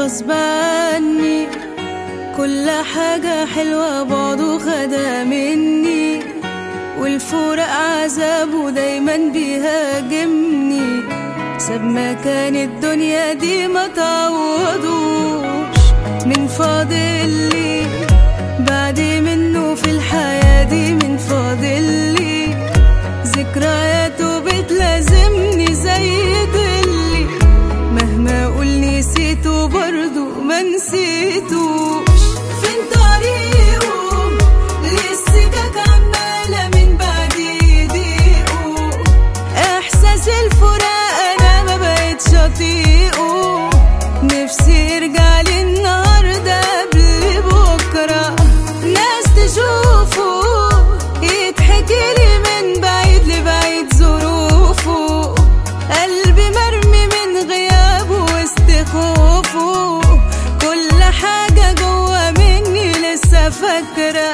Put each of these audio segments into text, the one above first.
غصب عني كل حاجة حلوة بعضه خدها مني والفراق عذابه دايما بيهاجمني ساب مكان الدنيا دي ما تعوضوش من فاضل لي بعد منه في الحياة دي من فاضل لي ذكرياته بتلازمني زي ضلي مهما اقول نسيته برضه ما نسيتوش فين طريقه للسكك عمالة من بعد يضيقه احساس الفراق انا ما بقتش اطيقه نفسي يرجع لي النهارده قبل بكره ناس تشوفه يتحكي لي من بعيد لبعيد ظروفه قلبي مرمي من غيابه وسط خوفه كل حاجة جوا مني لسه فاكرة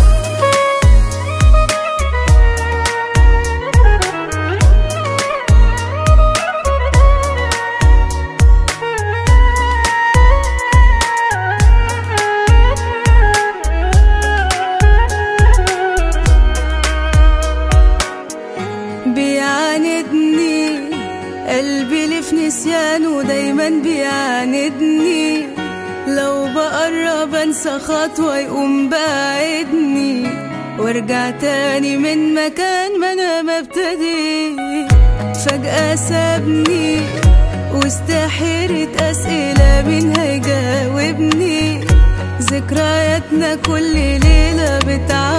بيعاندني قلبي اللي في نسيانه دايما بيعاندني لو بقرب انسى خطوة يقوم باعدني وارجع تاني من مكان ما انا مبتدي فجأة سابني واستحيرت أسئلة مين هيجاوبني ذكرياتنا كل ليلة بتعب